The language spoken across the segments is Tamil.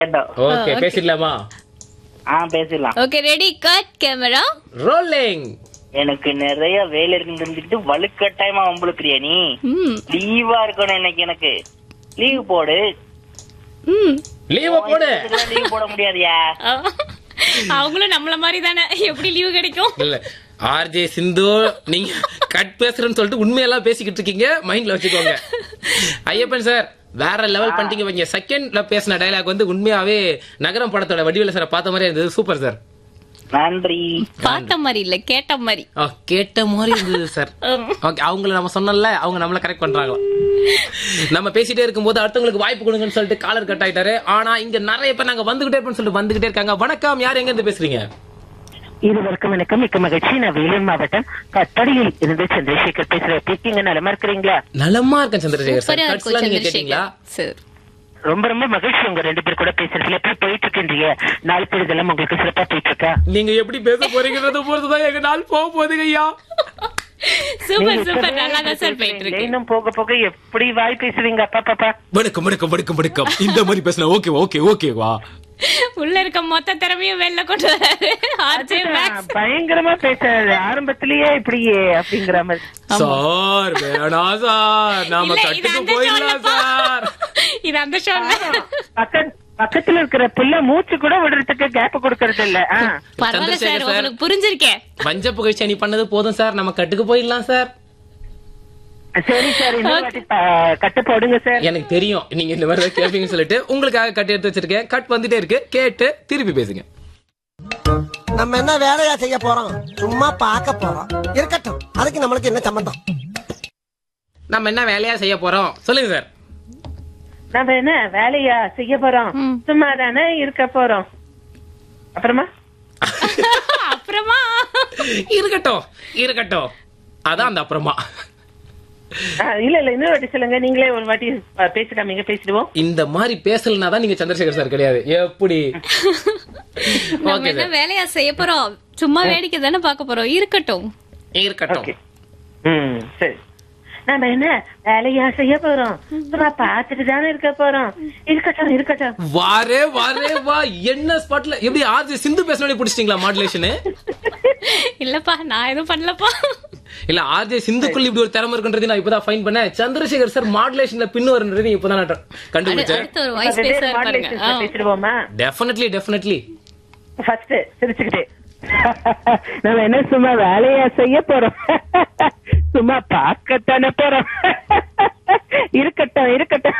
கேட்டோம் ஓகே பேசிடலாமா ஆ பேசிடலாம் okay ready cut camera rolling எனக்கு நிறைய வேலை இருக்குன்னு தெரிஞ்சுக்கிட்டு வலுக்கட்டாயமா வம்புழுக்கிறியா நீ ம் லீவா இருக்கணும் இன்னைக்கு எனக்கு லீவ் போடு ம் லீவ போடு லீவ் போட முடியாதுயா ஆ. அவங்களும் நம்மள மாதிரி தானே எப்படி லீவு கிடைக்கும் இல்ல ஆர்ஜே சிந்து நீங்க கட் பேசுறேன்னு சொல்லிட்டு உண்மையெல்லாம் பேசிக்கிட்டு இருக்கீங்க மைண்ட்ல வச்சுக்கோங்க ஐயப்பன் சார் வேற லெவல் பண்ணிட்டீங்க வைங்க செகண்ட்ல பேசின டயலாக் வந்து உண்மையாவே நகரம் படத்தோட வடிவேல சார் பார்த்த மாதிரி இருந்தது சூப்பர் சார் நன்றி பார்த்த மாதிரி இல்ல கேட்ட மாதிரி ஆ, கேட்ட மாதிரி இருந்தது சார் ஓகே அவங்கள நம்ம சொன்னோம்ல அவங்க நம்மள கரெக்ட் பண்றாங்க நம்ம பேசிட்டே இருக்கும்போது அடுத்தவங்களுக்கு வாய்ப்பு கொடுங்கன்னு சொல்லிட்டு காலர் கட் ஆயிட்டாரு ஆனா இங்க நிறைய பேர் நாங்க வந்துகிட்டே இருப்போம்னு சொல்லிட்டு வந்துகிட்டே இருக்காங்க வணக்கம் யார் எங்க இருந்து பேசுறீங்க இருவருக்கும் வணக்கம் மிக்க மகிழ்ச்சி நான் வேலூர் மாவட்டம் கட்டடியில் இருந்து சந்திரசேகர் பேசுறேன் எப்படி இருக்கீங்க நலமா இருக்கிறீங்களா நலமா இருக்கேன் சந்திரசேகர் சார் சூப்பரா கட்ஸ்லாம் இருக்கும் நீங்க கேட்டீங்களா சந்திரசேகர் சார் ரொம்ப ரொம்ப மகிழ்ச்சி உங்க ரெண்டு பேர் கூட பேசுறதுல எப்படி போயிட்டு இருக்கின்றீங்க நாள் பொழுதெல்லாம் உங்களுக்கு சிறப்பா போயிட்டு இருக்கா நீங்க எப்படி பேச போறீங்கன்றத பொறுத்துதான் எங்க நாள் போக போகுதுங்க ஐயா சூப்பர் சூப்பர் நல்லா தான் சார் போயிட்டு இருக்கு இன்னும் போக போக எப்படி வாய் பேசுவீங்க அப்பா பாப்பா வணக்கம் வணக்கம் வணக்கம் வணக்கம் இந்த மாதிரி பேசினா ஓகே ஓகே ஓகேவா உள்ள இருக்க மொத்த திறமையும் வெளில கொண்டு வராரு ஆர்ஜே மேக்ஸ் பயங்கரமா பேசாது ஆரம்பத்திலேயே இப்படியே அப்படிங்கிற மாதிரி சார் வேணா சார் நாம இல்ல, இது கட்டுக்கு அந்த போயிடலாம் ஷோலப்பா. சார் இது அந்த ஷோ பக்க- பக்கத்துல இருக்கிற பிள்ளை மூச்சு கூட விடுறதுக்கு கேப் கொடுக்கறது இல்ல ஆ. பரவாயில்ல சந்திரசேகர் சார் சார். உங்களுக்கு புரிஞ்சிருக்கேன் வஞ்ச புகழ்ச்சி நீ பண்ணது போதும் சார் நம்ம கட்டுக்கு போயிடலாம் சார் சரி சார் இன்னொரு வாட்டி ப- கட்டு போடுங்க சார் எனக்கு தெரியும் நீங்க இந்த மாதிரி கேட்பீங்கன்னு சொல்லிட்டு உங்களுக்காக கட் எடுத்து வச்சிருக்கேன் கட் வந்துட்டே இருக்கு கேட்டு திருப்பி பேசுங்க நம்ம என்ன வேலையா செய்ய போறோம் சும்மா பார்க்க போறோம் இருக்கட்டும் அதுக்கு நம்மளுக்கு என்ன சம்பந்தம் நம்ம என்ன வேலையா செய்ய போறோம் சொல்லுங்க சார் நம்ம என்ன வேலையா செய்ய போறோம் ம். சும்மா தானே இருக்க போறோம் அப்புறமா அப்புறமா இருக்கட்டும் இருக்கட்டும் அதான் அந்த அப்புறமா ஆ, இல்ல இல்ல இன்னொரு வாட்டி சொல்லுங்க நீங்களே ஒரு வாட்டி ஆ, பேசி காமிங்க பேசிடுவோம் இந்த மாதிரி பேசலனா தான் நீங்க சந்திரசேகர் சார் கிடையாது எப்படி நம்ம ஓகே என்ன சார் வேலையா செய்ய போறோம் சும்மா வேடிக்கை தானே பார்க்க போறோம் இருக்கட்டும் இருக்கட்டும் ஓகே ம் சரி நாம என்ன வேலையா செய்ய போறோம் சும்மா பாத்துட்டு தானே இருக்க போறோம் இருக்கட்டும் இருக்கட்டும் வாரே வாரே வா என்ன ஸ்பாட்ல எப்படி ஆர்ஜி சிந்து பேசினோட பிடிச்சிட்டீங்களா மாடுலேஷனு இல்லப்பா நான் எதுவும் பண்ணலப்பா இல்ல ஆர்ஜே சிந்துக்குள்ள இப்படி ஒரு திறமை இருக்குன்றது நான் இப்பதான் ஃபைன் பண்ணேன் சந்திரசேகர் சார் மாடுலேஷன்ல பின்னு வருன்றது இப்பதான் நான் கண்டுபிடிச்சேன் அடுத்த ஒரு வாய்ஸ் பேசுறாரு பாருங்க ஆ. பேசிடுவோமா டெஃபினெட்லி டெஃபினெட்லி ஃபர்ஸ்ட் சிரிச்சுக்கிட்டே நம்ம என்ன சும்மா வேலையா செய்ய போறோம் சும்மா பார்க்கத்தானே போறோம் இருக்கட்டும் இருக்கட்டும்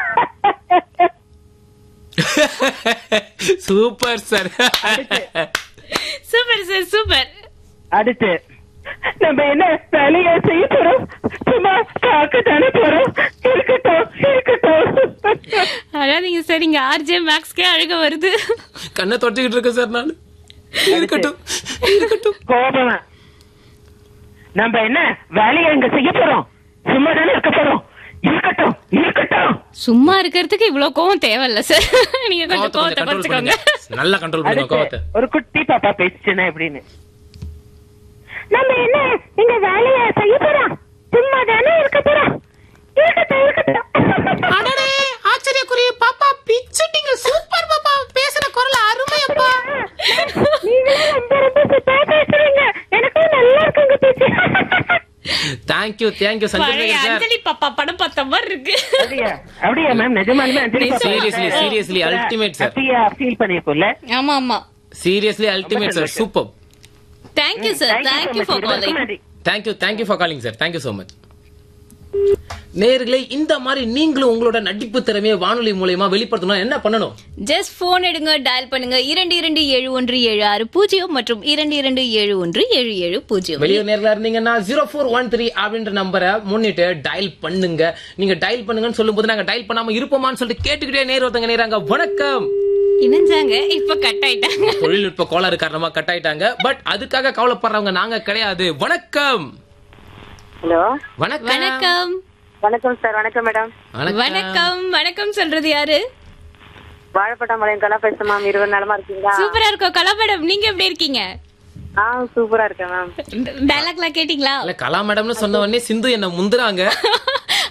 super sir super sir super அடுத்து நம்ம என்ன வேலையா செய்ய போறோம் சும்மா பார்க்கத்தானே போறோம் இருக்கட்டும் இருக்கட்டும் அழாதீங்க சார் இங்க ஆர்ஜே மேக்ஸ்க்கே அழுக வருது கண்ணை தொடச்சிக்கிட்டு இருக்கேன் சார் நான் இருக்கட்டும் இருக்கட்டும் கோபமா நம்ம என்ன வேலையா இங்க செய்ய போறோம் சும்மா தானே இருக்க போறோம் இருக்கட்டும் இருக்கட்டும் சும்மா இருக்கிறதுக்கு இவ்வளவு கோவம் தேவையில்ல சார் நீங்க கொஞ்சம் கோவத்தை கோவத்தை கண்ட்ரோல் பண்ணுங்க குறைச்சுக்கோங்க நல்லா கண்ட்ரோல் பண்ணுங்க அடுத்து கோவத்தை ஒரு குட்டி பாப்பா பேசுச்சுன்னா எப்படின்னு நம்ம என்ன இங்க வேலையா செய்ய போறோம் சும்மா தானே இருக்க போறோம் இருக்கட்டும் இருக்கட்டும் அடடே ஆச்சரியக்குரிய பாப்பா பிச்சுட்டீங்க சூப்பர் பாப்பா பேசுற குரல் அருமையப்பா நீங்களே ரொம்ப ரொம்ப சூப்பரா பேசுறீங்க எனக்கும் நல்லா இருக்குங்க பேச்சு தேங்க்யூ தேங்க்யூ பழைய சந்திரசேகர் சார் அஞ்சலி பாப்பா படம் பார்த்த மாதிரி இருக்கு அப்படியா அப்படியா மேம் நிஜமாலுமே அஞ்சலி பாப்பா Seriously, seriously, ultimate, sir. ஹாப்பியா ஃபீல் பண்ணிருக்கோம்ல ஆமா ஆமா seriously ultimate sir super thank you sir thank you for calling thank you thank you for calling sir thank you so much நேர்களே இந்த மாதிரி நீங்களும் உங்களோட நடிப்பு திறமையை வானொலி மூலியமா வெளிப்படுத்தணும் என்ன பண்ணணும் ஜஸ்ட் போன் எடுங்க டயல் பண்ணுங்க இரண்டு இரண்டு ஏழு ஒன்று ஏழு ஆறு பூஜ்ஜியம் மற்றும் இரண்டு இரண்டு ஏழு ஒன்று ஏழு ஏழு பூஜ்ஜியம் வெளியூர் நேரில் இருந்தீங்கன்னா ஜீரோ ஃபோர் ஒன் த்ரீ அப்படின்ற நம்பரை முன்னிட்டு டயல் பண்ணுங்க நீங்க டயல் பண்ணுங்கன்னு சொல்லும்போது நாங்க டயல் பண்ணாம இருப்போமான்னு சொல்லிட்டு கேட்டுக்கிட்டே நேர் ஒருத்தங்க நேராங்க வணக்கம் இணைஞ்சாங்க இப்ப கட் ஆயிட்டாங்க தொழில்நுட்ப கோளாறு காரணமா கட் ஆயிட்டாங்க பட் அதுக்காக கவலைப்படுறவங்க நாங்க கிடையாது வணக்கம் ஹலோ வணக்கம் வணக்கம் வணக்கம் சார் வணக்கம் மேடம் வணக்கம் வணக்கம் வணக்கம் சொல்றது யாரு வாழைப்பட்டாம்பாளையம் கலா பேசுறேன் மேம் இருபது நாளமா இருக்கீங்களா சூப்பரா இருக்கோம் கலா மேடம் நீங்க எப்படி இருக்கீங்க ஆ சூப்பரா இருக்கேன் மேம் டயலாக்லாம் கேட்டீங்களா இல்ல கலா மேடம்னு சொன்ன உடனே சிந்து என்ன முந்துறாங்க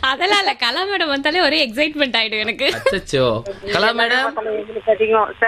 அதெல்லாம் இல்ல கலா மேடம் வந்தாலே ஒரே எக்ஸைட்மெண்ட் ஆயிடும் எனக்கு அச்சச்சோ கலா மேடம் எங்களுக்கு அதிகம்